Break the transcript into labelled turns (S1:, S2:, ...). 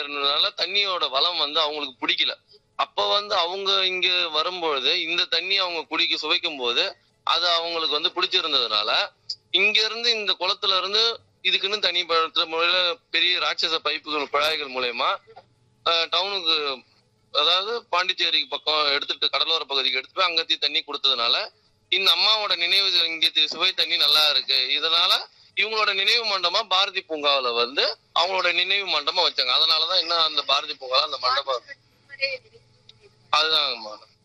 S1: இருந்ததுனால தண்ணியோட வளம் வந்து அவங்களுக்கு பிடிக்கல அப்ப வந்து அவங்க இங்க வரும்பொழுது இந்த தண்ணி அவங்க குடிக்க சுவைக்கும் போது அது அவங்களுக்கு வந்து பிடிச்சிருந்ததுனால இங்க இருந்து இந்த குளத்துல இருந்து இதுக்குன்னு தனி படுத்துற முறையில பெரிய ராட்சச பைப்புகள் குழாய்கள் மூலயமா டவுனுக்கு அதாவது பாண்டிச்சேரிக்கு பக்கம் எடுத்துட்டு கடலோர பகுதிக்கு எடுத்துட்டு போய் அங்கத்தி தண்ணி கொடுத்ததுனால இந்த அம்மாவோட நினைவு இங்க தி- சுவை தண்ணி நல்லா இருக்கு இதனால இவங்களோட நினைவு மண்டபமா பாரதி பூங்காவுல வந்து அவங்களோட நினைவு மண்டபம் வச்சாங்க அதனாலதான் இன்னும் அந்த பாரதி பூங்கால அந்த மண்டபம் அதுதாங்கம்மா